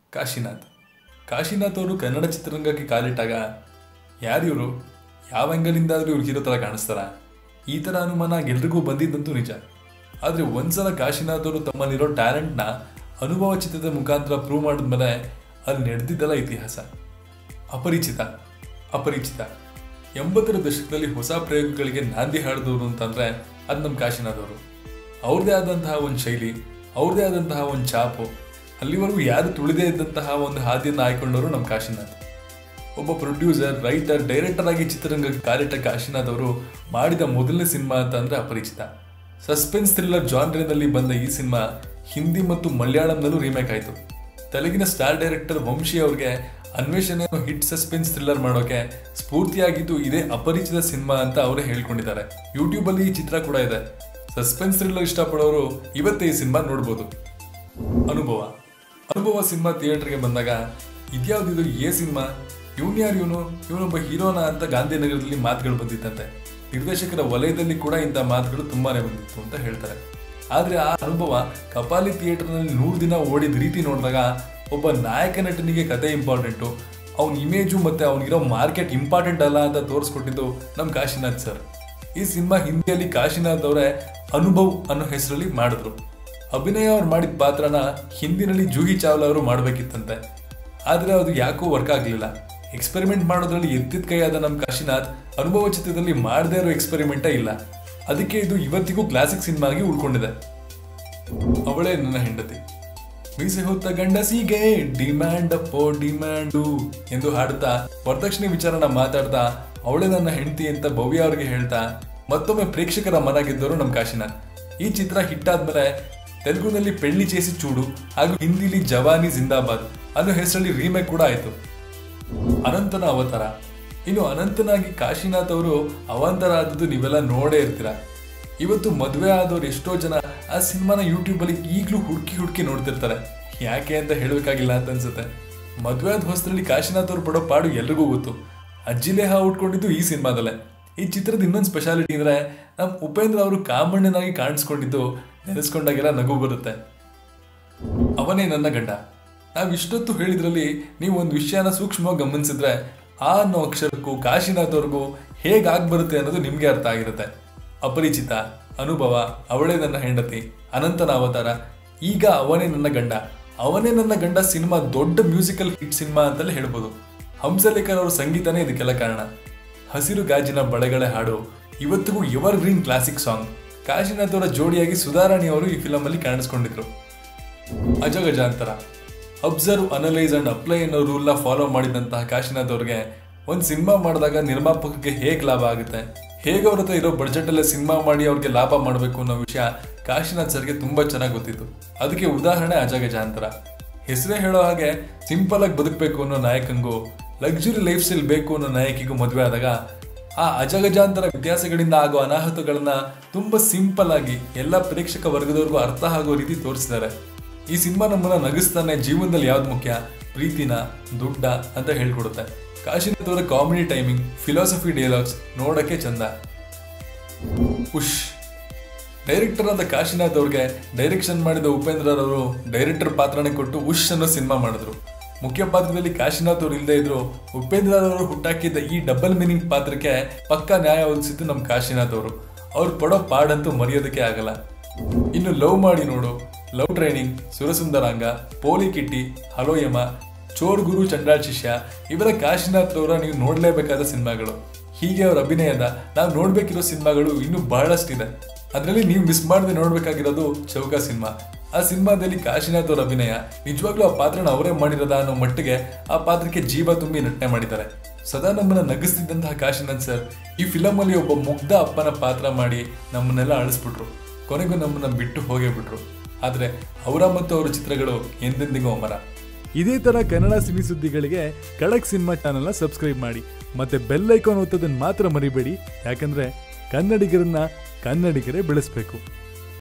ಕಾಶಿನಾಥ್ ಕಾಶಿನಾಥ್ ಅವರು ಕನ್ನಡ ಚಿತ್ರರಂಗಕ್ಕೆ ಕಾಲಿಟ್ಟಾಗ ಯಾರಿವರು ಯಾವ ಆ್ಯಂಗಲಿಂದಾದರೂ ಇವ್ರು ಹೀರೋ ಥರ ಕಾಣಿಸ್ತಾರ ಈ ಥರ ಅನುಮಾನ ಎಲ್ರಿಗೂ ಬಂದಿದ್ದಂತೂ ನಿಜ ಆದರೆ ಒಂದ್ಸಲ ಕಾಶಿನಾಥ್ ಅವರು ತಮ್ಮಲ್ಲಿರೋ ಟ್ಯಾಲೆಂಟ್ನ ಅನುಭವ ಚಿತ್ರದ ಮುಖಾಂತರ ಪ್ರೂವ್ ಮಾಡಿದ್ಮೇಲೆ ಅಲ್ಲಿ ನಡೆದಿದ್ದಲ್ಲ ಇತಿಹಾಸ ಅಪರಿಚಿತ ಅಪರಿಚಿತ ಎಂಬತ್ತರ ದಶಕದಲ್ಲಿ ಹೊಸ ಪ್ರಯೋಗಗಳಿಗೆ ನಾಂದಿ ಹಾಡಿದವರು ಅಂತಂದ್ರೆ ಅದು ನಮ್ಮ ಕಾಶಿನಾಥ್ ಅವರು ಅವ್ರದೇ ಆದಂತಹ ಒಂದು ಶೈಲಿ ಅವ್ರದೇ ಆದಂತಹ ಒಂದು ಛಾಪು ಅಲ್ಲಿವರೆಗೂ ಯಾರು ತುಳಿದೇ ಇದ್ದಂತಹ ಒಂದು ಹಾದಿಯನ್ನು ಆಯ್ಕೊಂಡವರು ನಮ್ಮ ಕಾಶಿನಾಥ್ ಒಬ್ಬ ಪ್ರೊಡ್ಯೂಸರ್ ರೈಟರ್ ಡೈರೆಕ್ಟರ್ ಆಗಿ ಚಿತ್ರರಂಗಕ್ಕೆ ಕಾಲಿಟ್ಟ ಕಾಶಿನಾಥ್ ಅವರು ಮಾಡಿದ ಮೊದಲನೇ ಸಿನಿಮಾ ಅಂತ ಅಂದ್ರೆ ಅಪರಿಚಿತ ಸಸ್ಪೆನ್ಸ್ ಥ್ರಿಲ್ಲರ್ ಜಾನ್ರಿನಲ್ಲಿ ಬಂದ ಈ ಸಿನಿಮಾ ಹಿಂದಿ ಮತ್ತು ಮಲಯಾಳಂನಲ್ಲೂ ರೀಮೇಕ್ ಆಯಿತು ತೆಲುಗಿನ ಸ್ಟಾರ್ ಡೈರೆಕ್ಟರ್ ವಂಶಿ ಅವ್ರಿಗೆ ಅನ್ವೇಷಣೆ ಹಿಟ್ ಸಸ್ಪೆನ್ಸ್ ಥ್ರಿಲ್ಲರ್ ಮಾಡೋಕೆ ಸ್ಫೂರ್ತಿಯಾಗಿದ್ದು ಇದೇ ಅಪರಿಚಿತ ಸಿನಿಮಾ ಅಂತ ಅವರೇ ಹೇಳ್ಕೊಂಡಿದ್ದಾರೆ ಯೂಟ್ಯೂಬ್ ಅಲ್ಲಿ ಈ ಚಿತ್ರ ಕೂಡ ಇದೆ ಸಸ್ಪೆನ್ಸ್ ಥ್ರಿಲ್ಲರ್ ಇಷ್ಟಪಡೋರು ಇವತ್ತೇ ಈ ಸಿನಿಮಾ ನೋಡ್ಬೋದು ಅನುಭವ ಅನುಭವ ಸಿನಿಮಾ ಥಿಯೇಟರ್ಗೆ ಬಂದಾಗ ಇದ್ಯಾವ್ದಿದು ಏ ಸಿನಿಮಾ ಇವನ್ ಯಾರು ಇವನು ಇವನೊಬ್ಬ ಹೀರೋನ ಅಂತ ಗಾಂಧಿನಗರದಲ್ಲಿ ಮಾತುಗಳು ಬಂದಿತ್ತಂತೆ ನಿರ್ದೇಶಕರ ವಲಯದಲ್ಲಿ ಕೂಡ ಇಂಥ ಮಾತುಗಳು ತುಂಬಾನೇ ಬಂದಿತ್ತು ಅಂತ ಹೇಳ್ತಾರೆ ಆದ್ರೆ ಆ ಅನುಭವ ಕಪಾಲಿ ಥಿಯೇಟರ್ನಲ್ಲಿ ನೂರು ದಿನ ಓಡಿದ ರೀತಿ ನೋಡಿದಾಗ ಒಬ್ಬ ನಾಯಕ ನಟನಿಗೆ ಕತೆ ಇಂಪಾರ್ಟೆಂಟು ಅವನ ಇಮೇಜು ಮತ್ತೆ ಅವನಿಗಿರೋ ಮಾರ್ಕೆಟ್ ಇಂಪಾರ್ಟೆಂಟ್ ಅಲ್ಲ ಅಂತ ತೋರಿಸ್ಕೊಟ್ಟಿದ್ದು ನಮ್ಮ ಕಾಶಿನಾಥ್ ಸರ್ ಈ ಸಿನಿಮಾ ಹಿಂದಿಯಲ್ಲಿ ಕಾಶಿನಾಥ್ ಅವರೇ ಅನುಭವ್ ಅನ್ನೋ ಹೆಸರಲ್ಲಿ ಮಾಡಿದ್ರು ಅಭಿನಯ ಅವ್ರು ಮಾಡಿದ ಪಾತ್ರನ ಹಿಂದಿನಲ್ಲಿ ಜೂಹಿ ಚಾವ್ಲಾ ಅವರು ಮಾಡಬೇಕಿತ್ತಂತೆ ಆದ್ರೆ ಅದು ಯಾಕೋ ವರ್ಕ್ ಆಗಲಿಲ್ಲ ಎಕ್ಸ್ಪೆರಿಮೆಂಟ್ ಮಾಡೋದ್ರಲ್ಲಿ ಎತ್ತಿದ ಕೈಯಾದ ನಮ್ಮ ಕಾಶಿನಾಥ್ ಅನುಭವ ಚಿತ್ರದಲ್ಲಿ ಮಾಡದೇ ಇರೋ ಎಕ್ಸ್ಪೆರಿಮೆಂಟೇ ಇಲ್ಲ ಅದಕ್ಕೆ ಇದು ಇವತ್ತಿಗೂ ಕ್ಲಾಸಿಕ್ ಸಿನಿಮಾ ಆಗಿ ಉಳ್ಕೊಂಡಿದೆ ಅವಳೇ ನನ್ನ ಹೆಂಡತಿ ಮೀಸೆ ಹೊತ್ತ ಗಂಡಸಿಗೆ ಡಿಮ್ಯಾಂಡ್ ಅಪ್ಪೋ ಡಿಮ್ಯಾಂಡು ಎಂದು ಹಾಡುತ್ತಾ ವರದಕ್ಷಿಣೆ ವಿಚಾರನ ಮಾತಾಡ್ತಾ ಅವಳೇ ನನ್ನ ಹೆಂಡತಿ ಅಂತ ಭವ್ಯ ಅವ್ರಿಗೆ ಹೇಳ್ತಾ ಮತ್ತೊಮ್ಮೆ ಪ್ರೇಕ್ಷಕರ ಮನ ಗೆದ್ದವರು ನಮ್ಮ ಕಾಶಿನಾಥ್ ಈ ಚಿತ್ರ ಹಿಟ್ ಆದ್ಮೇಲೆ ತೆಲುಗುನಲ್ಲಿ ಪೆಳ್ಳಿ ಚೇಸಿ ಚೂಡು ಹಾಗೂ ಹಿಂದಿಲಿ ಜವಾನಿ ಜಿಂದಾಬಾದ್ ಅನ್ನೋ ಹೆಸರಲ್ಲಿ ರೀಮೇಕ್ ಕೂಡ ಆಯ್ತು ಅನಂತನ ಅವತಾರ ಇನ್ನು ಅನಂತನಾಗಿ ಕಾಶಿನಾಥ್ ಅವರು ಅವಾಂತರ ಆದದ್ದು ನೀವೆಲ್ಲ ನೋಡೇ ಇರ್ತೀರ ಇವತ್ತು ಮದುವೆ ಆದವ್ರು ಎಷ್ಟೋ ಜನ ಆ ಸಿನಿಮಾನ ಯೂಟ್ಯೂಬ್ ಅಲ್ಲಿ ಈಗಲೂ ಹುಡುಕಿ ಹುಡುಕಿ ನೋಡ್ತಿರ್ತಾರೆ ಯಾಕೆ ಅಂತ ಹೇಳಬೇಕಾಗಿಲ್ಲ ಅಂತ ಅನ್ಸುತ್ತೆ ಮದುವೆ ಆದ ಹೊಸದಲ್ಲಿ ಕಾಶಿನಾಥ್ ಅವ್ರು ಪಡೋ ಪಾಡು ಎಲ್ರಿಗೂ ಗೊತ್ತು ಅಜ್ಜಿಲೇಹ ಉಟ್ಕೊಂಡಿದ್ದು ಈ ಸಿನಿಮಾದಲ್ಲೇ ಈ ಚಿತ್ರದ ಇನ್ನೊಂದು ಸ್ಪೆಷಾಲಿಟಿ ಅಂದ್ರೆ ನಮ್ಮ ಉಪೇಂದ್ರ ಅವರು ಕಾಮಣ್ಣನಾಗಿ ಕಾಣಿಸ್ಕೊಂಡಿದ್ದು ನೆನೆಸ್ಕೊಂಡಾಗೆಲ್ಲ ನಗು ಬರುತ್ತೆ ಅವನೇ ನನ್ನ ಗಂಡ ನಾವು ಇಷ್ಟೊತ್ತು ಹೇಳಿದ್ರಲ್ಲಿ ನೀವು ಒಂದು ವಿಷಯನ ಸೂಕ್ಷ್ಮವಾಗಿ ಗಮನಿಸಿದ್ರೆ ಆ ಅನ್ನೋ ಅಕ್ಷರಕ್ಕೂ ಕಾಶಿನಾಥ್ ಅವ್ರಿಗೂ ಹೇಗೆ ಬರುತ್ತೆ ಅನ್ನೋದು ನಿಮಗೆ ಅರ್ಥ ಆಗಿರುತ್ತೆ ಅಪರಿಚಿತ ಅನುಭವ ಅವಳೇ ನನ್ನ ಹೆಂಡತಿ ಅನಂತನ ಅವತಾರ ಈಗ ಅವನೇ ನನ್ನ ಗಂಡ ಅವನೇ ನನ್ನ ಗಂಡ ಸಿನಿಮಾ ದೊಡ್ಡ ಮ್ಯೂಸಿಕಲ್ ಹಿಟ್ ಸಿನಿಮಾ ಅಂತಲೇ ಹೇಳ್ಬೋದು ಹಂಸಲೇಖರ್ ಅವ್ರ ಸಂಗೀತನೇ ಇದಕ್ಕೆಲ್ಲ ಕಾರಣ ಹಸಿರು ಗಾಜಿನ ಬಳೆಗಳೇ ಹಾಡು ಇವತ್ತಿಗೂ evergreen classic song Kashinath ಅವರ ಜೋಡಿಯಾಗಿ ಸುಧಾರಾಣಿ ಅವರು ಈ ಫಿಲಮ್ ಅಲ್ಲಿ ಕಾಣಿಸ್ಕೊಂಡಿದ್ರು ಅಜಗಜಾಂತರ ಅಬ್ಸರ್ವ್ ಅನಲೈಸ್ ಅಂಡ್ ಅಪ್ಲೈ ಅನ್ನೋ ರೂಲ್ನ ಫಾಲೋ ಮಾಡಿದಂತಹ ಕಾಶಿನಾಥ್ ಅವ್ರಿಗೆ ಒಂದು ಸಿನಿಮಾ ಮಾಡಿದಾಗ ನಿರ್ಮಾಪಕರಿಗೆ ಹೇಗೆ ಲಾಭ ಆಗುತ್ತೆ ಹೇಗೆ ಅವ್ರ ಹತ್ರ ಇರೋ ಬಡ್ಜೆಟಲ್ಲೇ ಸಿನಿಮಾ ಮಾಡಿ ಅವ್ರಿಗೆ ಲಾಭ ಮಾಡಬೇಕು ಅನ್ನೋ ವಿಷಯ ಕಾಶಿನಾಥ್ ಸರ್ಗೆ ತುಂಬ ಚೆನ್ನಾಗಿ ಗೊತ್ತಿತ್ತು ಅದಕ್ಕೆ ಉದಾಹರಣೆ ಅಜಗಜಾಂತರ ಹೆಸರೇ ಹೇಳೋ ಹಾಗೆ ಸಿಂಪಲ್ ಆಗಿ ಬದುಕಬೇಕು ಅನ್ನೋ ನಾಯಕಂಗೂ ಲಕ್ಸುರಿ ಲೈಫ್ ಸ್ಟೈಲ್ ಬೇಕು ಅನ್ನೋ ನಾಯಕಿಗೂ ಮದುವೆ ಆದಾಗ ಆ ಅಜಗಜಾಂತರ ವ್ಯತ್ಯಾಸಗಳಿಂದ ಆಗೋ ಅನಾಹುತಗಳನ್ನ ತುಂಬಾ ಸಿಂಪಲ್ ಆಗಿ ಎಲ್ಲ ಪ್ರೇಕ್ಷಕ ವರ್ಗದವ್ರಿಗೂ ಅರ್ಥ ಆಗೋ ರೀತಿ ತೋರಿಸಿದ್ದಾರೆ ಈ ಸಿನಿಮಾ ನಮ್ಮನ್ನ ನಗಿಸ್ತಾನೆ ಜೀವನದಲ್ಲಿ ಯಾವ್ದು ಮುಖ್ಯ ಪ್ರೀತಿನ ದುಡ್ಡ ಅಂತ ಹೇಳ್ಕೊಡುತ್ತೆ ಕಾಶಿನಾಥ್ ಅವರ ಕಾಮಿಡಿ ಟೈಮಿಂಗ್ ಫಿಲಾಸಫಿ ಡೈಲಾಗ್ಸ್ ನೋಡಕ್ಕೆ ಚಂದ ಉಶ್ ಡೈರೆಕ್ಟರ್ ಆದ ಕಾಶಿನಾಥ್ ಅವ್ರಿಗೆ ಡೈರೆಕ್ಷನ್ ಮಾಡಿದ ಉಪೇಂದ್ರ ಅವರು ಡೈರೆಕ್ಟರ್ ಪಾತ್ರನೇ ಕೊಟ್ಟು ಉಶ್ ಅನ್ನೋ ಸಿನಿಮಾ ಮಾಡಿದ್ರು ಮುಖ್ಯ ಪಾತ್ರದಲ್ಲಿ ಕಾಶಿನಾಥ್ ಅವರು ಇಲ್ಲದೆ ಇದ್ರು ಉಪೇಂದ್ರ ಅವರು ಹುಟ್ಟಾಕಿದ್ದ ಈ ಡಬಲ್ ಮೀನಿಂಗ್ ಪಾತ್ರಕ್ಕೆ ಪಕ್ಕಾ ನ್ಯಾಯ ಒದಗಿಸಿದ್ದು ನಮ್ಮ ಕಾಶಿನಾಥ್ ಅವರು ಅವ್ರು ಪಡೋ ಪಾಡಂತೂ ಮರೆಯೋದಕ್ಕೆ ಆಗಲ್ಲ ಇನ್ನು ಲವ್ ಮಾಡಿ ನೋಡು ಲವ್ ಟ್ರೈನಿಂಗ್ ಸುರಸುಂದರಾಂಗ ಪೋಲಿ ಕಿಟ್ಟಿ ಹಲೋ ಯಮ ಚೋರ್ ಗುರು ಚಂಡಾಳ್ ಶಿಷ್ಯ ಇವರ ಕಾಶಿನಾಥ್ ಅವರ ನೀವು ನೋಡಲೇಬೇಕಾದ ಸಿನಿಮಾಗಳು ಹೀಗೆ ಅವ್ರ ಅಭಿನಯದ ನಾವು ನೋಡ್ಬೇಕಿರೋ ಸಿನಿಮಾಗಳು ಇನ್ನೂ ಬಹಳಷ್ಟಿದೆ ಅದರಲ್ಲಿ ನೀವು ಮಿಸ್ ಮಾಡದೆ ನೋಡ್ಬೇಕಾಗಿರೋದು ಚೌಕ ಸಿನಿಮಾ ಆ ಸಿನಿಮಾದಲ್ಲಿ ಕಾಶಿನಾಥ್ ಅವ್ರ ಅಭಿನಯ ನಿಜವಾಗ್ಲೂ ಆ ಪಾತ್ರನ ಅವರೇ ಮಾಡಿರೋದ ಅನ್ನೋ ಮಟ್ಟಿಗೆ ಆ ಪಾತ್ರಕ್ಕೆ ಜೀವ ತುಂಬಿ ನಟನೆ ಮಾಡಿದ್ದಾರೆ ಸದಾ ನಮ್ಮನ್ನ ನಗಿಸ್ತಿದ್ದಂತಹ ಕಾಶಿನಾಥ್ ಸರ್ ಈ ಫಿಲಮ್ ಅಲ್ಲಿ ಒಬ್ಬ ಮುಗ್ಧ ಅಪ್ಪನ ಪಾತ್ರ ಮಾಡಿ ನಮ್ಮನ್ನೆಲ್ಲ ಅಳಿಸ್ಬಿಟ್ರು ಕೊನೆಗೂ ನಮ್ಮನ್ನ ಬಿಟ್ಟು ಹೋಗೇ ಬಿಟ್ರು ಆದ್ರೆ ಅವರ ಮತ್ತು ಅವರ ಚಿತ್ರಗಳು ಎಂದೆಂದಿಗೂ ಅಮರ ಇದೇ ತರ ಕನ್ನಡ ಸಿನಿ ಸುದ್ದಿಗಳಿಗೆ ಖಡಕ್ ಸಿನಿಮಾ ಚಾನೆಲ್ನ ಸಬ್ಸ್ಕ್ರೈಬ್ ಮಾಡಿ ಮತ್ತೆ ಬೆಲ್ ಐಕಾನ್ ಒತ್ತೋದನ್ನ ಮಾತ್ರ ಮರಿಬೇಡಿ ಯಾಕಂದ್ರೆ ಕನ್ನಡಿಗರನ್ನ ಕನ್ನಡಿಗರೇ ಬೆಳೆಸ್ಬೇಕು